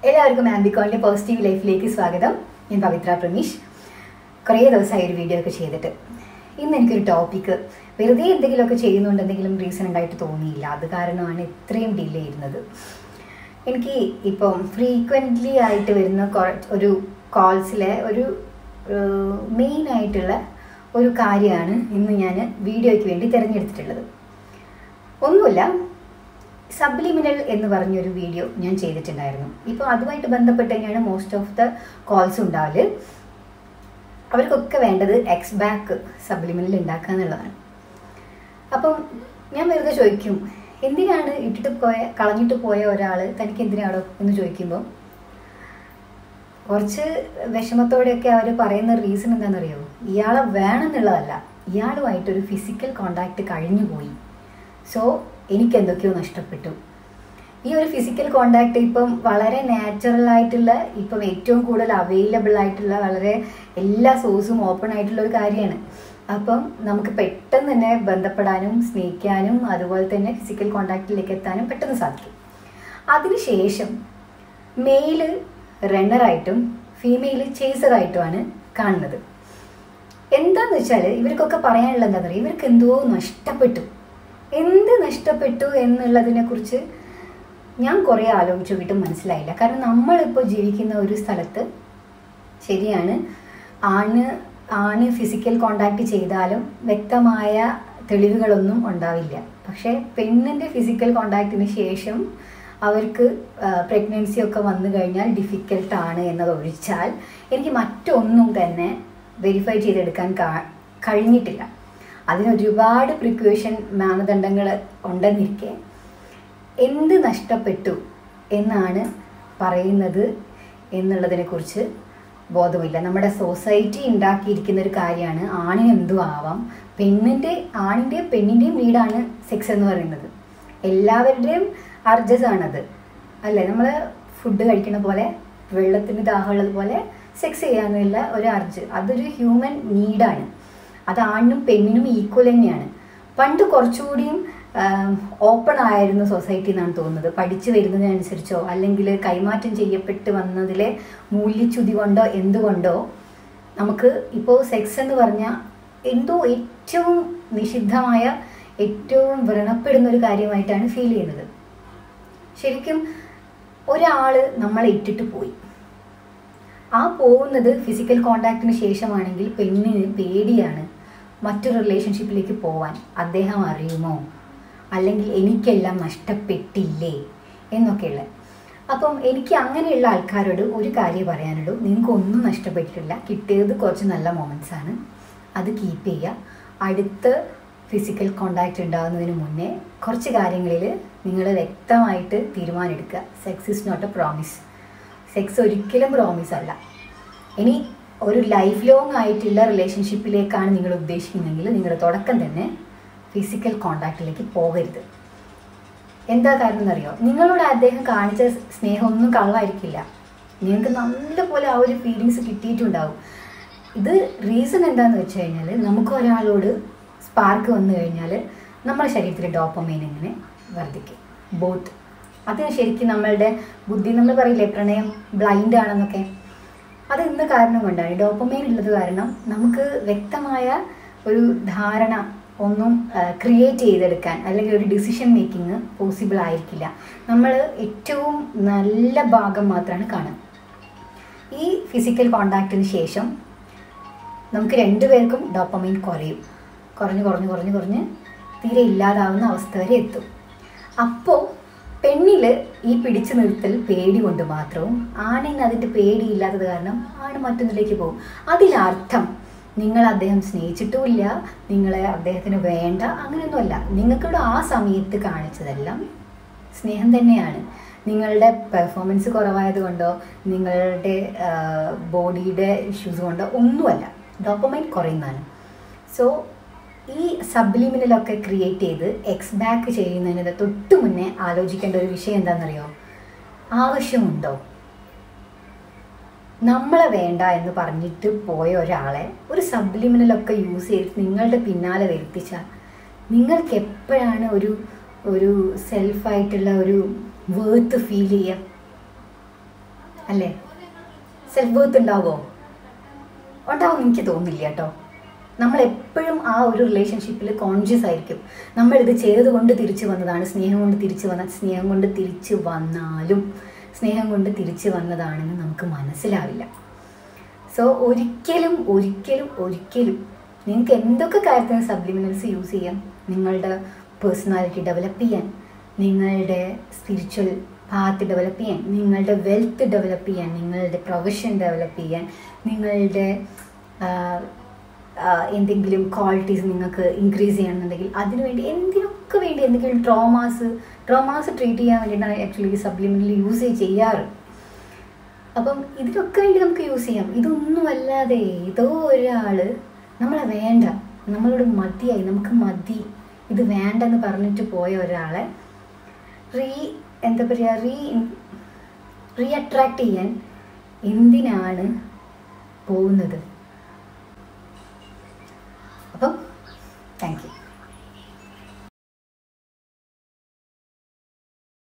എല്ലാവർക്കും ആംബിക്കോണിന്റെ പോസിറ്റീവ് ലൈഫിലേക്ക് സ്വാഗതം ഞാൻ പവിത്ര പ്രമീഷ് കുറേ ദിവസമായി ഒരു വീഡിയോ ഒക്കെ ചെയ്തിട്ട് ഇന്ന് എനിക്കൊരു ടോപ്പിക്ക് വെറുതെ എന്തെങ്കിലുമൊക്കെ ചെയ്യുന്നുണ്ട് എന്തെങ്കിലും റീസൺ ഉണ്ടായിട്ട് തോന്നിയില്ല അത് കാരണമാണ് ഇത്രയും ഡിലേ ചെയ്യുന്നത് എനിക്ക് ഇപ്പം ഫ്രീക്വൻ്റ്ലി ആയിട്ട് വരുന്ന കുറ- ഒരു കോൾസിലെ ഒരു മെയിൻ ആയിട്ടുള്ള ഒരു കാര്യമാണ് ഇന്ന് ഞാൻ വീഡിയോയ്ക്ക് വേണ്ടി തിരഞ്ഞെടുത്തിട്ടുള്ളത് ഒന്നുമില്ല സബ്ലിമിനൽ എന്ന് പറഞ്ഞൊരു വീഡിയോ ഞാൻ ചെയ്തിട്ടുണ്ടായിരുന്നു ഇപ്പോൾ അതുമായിട്ട് ബന്ധപ്പെട്ട് തന്നെയാണ് മോസ്റ്റ് ഓഫ് ദ കോൾസ് ഉണ്ടാവല് അവർക്കൊക്കെ വേണ്ടത് എക്സ് ബാക്ക് സബ്ലിമിനൽ ഉണ്ടാക്കുക എന്നുള്ളതാണ് അപ്പം ഞാൻ വെറുതെ ചോദിക്കും എന്തിനാണ് ഇട്ടിട്ട് പോയ കളഞ്ഞിട്ട് പോയ ഒരാൾ തനിക്ക് എന്തിനാണോ എന്ന് ചോദിക്കുമ്പോൾ കുറച്ച് വിഷമത്തോടെയൊക്കെ അവർ പറയുന്ന റീസൺ എന്താണെന്നറിയോ ഇയാളെ വേണമെന്നുള്ളതല്ല ഇയാളുമായിട്ടൊരു ഫിസിക്കൽ കോണ്ടാക്ട് കഴിഞ്ഞു പോയി സോ എനിക്ക് എന്തൊക്കെയോ നഷ്ടപ്പെട്ടു ഈ ഒരു ഫിസിക്കൽ കോണ്ടാക്ട് ഇപ്പം വളരെ നാച്ചുറൽ ആയിട്ടുള്ള ഇപ്പം ഏറ്റവും കൂടുതൽ അവൈലബിൾ ആയിട്ടുള്ള വളരെ എല്ലാ സോഴ്സും ഓപ്പൺ ആയിട്ടുള്ള ഒരു കാര്യമാണ് അപ്പം നമുക്ക് പെട്ടെന്ന് തന്നെ ബന്ധപ്പെടാനും സ്നേഹിക്കാനും അതുപോലെ തന്നെ ഫിസിക്കൽ കോണ്ടാക്റ്റിലേക്ക് എത്താനും പെട്ടെന്ന് സാധിക്കും അതിനുശേഷം മെയില് റണ്ണറായിട്ടും ഫീമെയില് ചേസറായിട്ടുമാണ് കാണുന്നത് എന്താന്ന് വെച്ചാൽ ഇവർക്കൊക്കെ പറയാനുള്ളത് എന്താ പറയുക ഇവർക്ക് എന്തോ നഷ്ടപ്പെട്ടു എന്ത് നഷ്ടപ്പെട്ടു എന്നുള്ളതിനെ കുറിച്ച് ഞാൻ കുറേ ആലോചിച്ചു നോക്കിയിട്ടും മനസ്സിലായില്ല കാരണം നമ്മളിപ്പോൾ ജീവിക്കുന്ന ഒരു സ്ഥലത്ത് ശരിയാണ് ആണ് ആണ് ഫിസിക്കൽ കോണ്ടാക്ട് ചെയ്താലും വ്യക്തമായ തെളിവുകളൊന്നും ഉണ്ടാവില്ല പക്ഷേ പെണ്ണിൻ്റെ ഫിസിക്കൽ കോണ്ടാക്റ്റിന് ശേഷം അവർക്ക് പ്രഗ്നൻസി ഒക്കെ വന്നു കഴിഞ്ഞാൽ ഡിഫിക്കൽട്ടാണ് എന്നതൊഴിച്ചാൽ എനിക്ക് മറ്റൊന്നും തന്നെ വെരിഫൈ ചെയ്തെടുക്കാൻ കാ- കഴിഞ്ഞിട്ടില്ല അതിന് ഒരുപാട് പ്രിക്വേഷൻ മാനദണ്ഡങ്ങൾ ഉണ്ടെന്നിരിക്കെ എന്ത് നഷ്ടപ്പെട്ടു എന്നാണ് പറയുന്നത് എന്നുള്ളതിനെക്കുറിച്ച് ബോധമില്ല നമ്മുടെ സൊസൈറ്റി ഉണ്ടാക്കിയിരിക്കുന്ന ഒരു കാര്യമാണ് ആണിന് എന്തും ആവാം പെണ്ണിൻ്റെ ആണിൻ്റെയും പെണ്ണിൻ്റെയും നീടാണ് സെക്സ് എന്ന് പറയുന്നത് എല്ലാവരുടെയും അർജസാണത് അല്ലേ നമ്മൾ ഫുഡ് കഴിക്കുന്ന പോലെ വെള്ളത്തിന് ദാഹമുള്ളത് പോലെ സെക്സ് ചെയ്യാനുള്ള ഒരു അർജ് അതൊരു ഹ്യൂമൻ നീഡാണ് അത് ആണിനും പെണ്ണിനും ഈക്വൽ തന്നെയാണ് പണ്ട് കുറച്ചുകൂടിയും ഓപ്പൺ ആയിരുന്നു സൊസൈറ്റി എന്നാണ് തോന്നുന്നത് പഠിച്ചു വരുന്നതിനനുസരിച്ചോ അല്ലെങ്കിൽ കൈമാറ്റം ചെയ്യപ്പെട്ട് വന്നതിലെ മൂല്യച്യുതി കൊണ്ടോ എന്തുകൊണ്ടോ നമുക്ക് ഇപ്പോൾ സെക്സ് എന്ന് പറഞ്ഞാൽ എന്തോ ഏറ്റവും നിഷിദ്ധമായ ഏറ്റവും വ്രണപ്പെടുന്ന ഒരു കാര്യമായിട്ടാണ് ഫീൽ ചെയ്യുന്നത് ശരിക്കും ഒരാൾ നമ്മളെ ഇട്ടിട്ട് പോയി ആ പോകുന്നത് ഫിസിക്കൽ കോണ്ടാക്റ്റിന് ശേഷമാണെങ്കിൽ പെണ്ണിന് പേടിയാണ് മറ്റൊരു റിലേഷൻഷിപ്പിലേക്ക് പോവാൻ അദ്ദേഹം അറിയുമോ അല്ലെങ്കിൽ എനിക്കെല്ലാം നഷ്ടപ്പെട്ടില്ലേ എന്നൊക്കെയുള്ള അപ്പം എനിക്ക് അങ്ങനെയുള്ള ആൾക്കാരോട് ഒരു കാര്യം പറയാനുള്ളൂ നിങ്ങൾക്ക് ഒന്നും നഷ്ടപ്പെട്ടിട്ടില്ല കിട്ടിയത് കുറച്ച് നല്ല മൊമെൻറ്റ്സ് ആണ് അത് കീപ്പ് ചെയ്യുക അടുത്ത ഫിസിക്കൽ കോണ്ടാക്റ്റ് ഉണ്ടാകുന്നതിന് മുന്നേ കുറച്ച് കാര്യങ്ങളിൽ നിങ്ങൾ വ്യക്തമായിട്ട് തീരുമാനമെടുക്കുക sex is not a promise sex ഒരിക്കലും പ്രോമിസ് അല്ല ഇനി ഒരു ലൈഫ് ലോങ് ആയിട്ടുള്ള റിലേഷൻഷിപ്പിലേക്കാണ് നിങ്ങൾ ഉദ്ദേശിക്കുന്നതെങ്കിൽ നിങ്ങൾ തുടക്കം തന്നെ ഫിസിക്കൽ കോണ്ടാക്റ്റിലേക്ക് പോകരുത് എന്താ കാരണം എന്നറിയോ നിങ്ങളോട് അദ്ദേഹം കാണിച്ച സ്നേഹമൊന്നും കള്ളായിരിക്കില്ല നിങ്ങൾക്ക് നല്ലപോലെ ആ ഒരു ഫീലിങ്സ് കിട്ടിയിട്ടുണ്ടാവും ഇത് റീസൺ എന്താണെന്ന് വെച്ച് കഴിഞ്ഞാൽ നമുക്ക് ഒരാളോട് സ്പാർക്ക് വന്നു കഴിഞ്ഞാൽ നമ്മുടെ ശരീരത്തിൽ ഡോപ്പമൈൻ ഇങ്ങനെ വർദ്ധിക്കും ബോത്ത് അത് ശരിക്കും നമ്മളുടെ ബുദ്ധി നമ്മൾ പറയില്ലേ പ്രണയം ബ്ലൈൻഡ് ആണെന്നൊക്കെ അത് ഇന്ന് കാരണം കൊണ്ടാണ് ഡോപ്പമൈൻ ഉള്ളത് കാരണം നമുക്ക് വ്യക്തമായ ഒരു ധാരണ ഒന്നും ക്രിയേറ്റ് ചെയ്തെടുക്കാൻ അല്ലെങ്കിൽ ഒരു ഡിസിഷൻ മേക്കിംഗ് പോസിബിൾ ആയിരിക്കില്ല നമ്മൾ ഏറ്റവും നല്ല ഭാഗം മാത്രമാണ് കാണുക ഈ ഫിസിക്കൽ കോണ്ടാക്റ്റിന് ശേഷം നമുക്ക് രണ്ടുപേർക്കും ഡോപ്പമൈൻ കുറയും കുറഞ്ഞ് കുറഞ്ഞ് കുറഞ്ഞ് കുറഞ്ഞ് തീരെ ഇല്ലാതാവുന്ന അവസ്ഥ വരെ എത്തും അപ്പോൾ പെണ്ണിൽ ഈ പിടിച്ചു നിർത്തൽ പേടി കൊണ്ട് മാത്രവും ആണിന് അതിൻ്റെ പേടിയില്ലാത്തത് കാരണം ആണ് മറ്റൊന്നിലേക്ക് പോകും അതിനർത്ഥം നിങ്ങൾ അദ്ദേഹം സ്നേഹിച്ചിട്ടുമില്ല നിങ്ങളെ അദ്ദേഹത്തിന് വേണ്ട അങ്ങനെയൊന്നുമല്ല നിങ്ങൾക്കിവിടെ ആ സമയത്ത് കാണിച്ചതെല്ലാം സ്നേഹം തന്നെയാണ് നിങ്ങളുടെ പെർഫോമൻസ് കുറവായത് കൊണ്ടോ നിങ്ങളുടെ ബോഡിയുടെ ഇഷ്യൂസ് കൊണ്ടോ ഒന്നുമല്ല ഡോപ്പമൈൻ കുറയുന്നതാണ് സോ ഈ സബ്ലിമിനലൊക്കെ ക്രിയേറ്റ് ചെയ്ത് എക്സ് ബാക്ക് ചെയ്യുന്നതിന് തൊട്ട് മുന്നേ ആലോചിക്കേണ്ട ഒരു വിഷയം എന്താണെന്നറിയോ ആവശ്യമുണ്ടോ നമ്മളെ വേണ്ട എന്ന് പറഞ്ഞിട്ട് പോയ ഒരാളെ ഒരു സബ്ലിമിനലൊക്കെ യൂസ് ചെയ്ത് നിങ്ങളുടെ പിന്നാലെ വരുത്തിച്ചാൽ നിങ്ങൾക്ക് എപ്പോഴാണ് ഒരു ഒരു സെൽഫായിട്ടുള്ള ഒരു വേർത്ത് ഫീൽ ചെയ്യുക അല്ലേ സെൽഫ് വർത്ത് ഉണ്ടാവോ ഉണ്ടാവും എനിക്ക് തോന്നുന്നില്ല കേട്ടോ നമ്മൾ എപ്പോഴും ആ ഒരു റിലേഷൻഷിപ്പിൽ കോൺഷ്യസ് ആയിരിക്കും നമ്മൾ ഇത് ചെയ്തുകൊണ്ട് തിരിച്ചു വന്നതാണ് സ്നേഹം കൊണ്ട് തിരിച്ചു വന്ന സ്നേഹം കൊണ്ട് തിരിച്ചു വന്നാലും സ്നേഹം കൊണ്ട് തിരിച്ചു വന്നതാണെന്ന് നമുക്ക് മനസ്സിലാവില്ല സോ ഒരിക്കലും ഒരിക്കലും ഒരിക്കലും നിങ്ങൾക്ക് എന്തൊക്കെ കാര്യത്തിന് സബ്ലിമിനൽസ് യൂസ് ചെയ്യാം നിങ്ങളുടെ പേഴ്സണാലിറ്റി ഡെവലപ്പ് ചെയ്യാൻ നിങ്ങളുടെ സ്പിരിച്വൽ പാത്ത് ഡെവലപ്പ് ചെയ്യാൻ നിങ്ങളുടെ വെൽത്ത് ഡെവലപ്പ് ചെയ്യാൻ നിങ്ങളുടെ പ്രൊഫഷൻ ഡെവലപ്പ് ചെയ്യാൻ നിങ്ങളുടെ ആ, ആ, എന്തെങ്കിലും ക്വാളിറ്റീസ് നിങ്ങൾക്ക് ഇൻക്രീസ് ചെയ്യണമെന്നുണ്ടെങ്കിൽ അതിനുവേണ്ടി എന്തിനൊക്കെ വേണ്ടി എന്തെങ്കിലും ട്രോമാസ് ട്രോമാസ് ട്രീറ്റ് ചെയ്യാൻ വേണ്ടിയിട്ടാണ് ആക്ച്വലി സപ്ലിമെൻ്റൽ യൂസ് ചെയ്യാറ് അപ്പം ഇതിനൊക്കെ വേണ്ടി നമുക്ക് യൂസ് ചെയ്യാം ഇതൊന്നും അല്ലാതെ ഏതോ ഒരാൾ നമ്മളെ വേണ്ട നമ്മളോട് മതിയായി നമുക്ക് മതി ഇത് വേണ്ടെന്ന് പറഞ്ഞിട്ട് പോയ ഒരാളെ റീ എന്താ പറയുക റീ റീ അട്രാക്ട് ചെയ്യാൻ എന്തിനാണ് പോകുന്നത് അപ്പം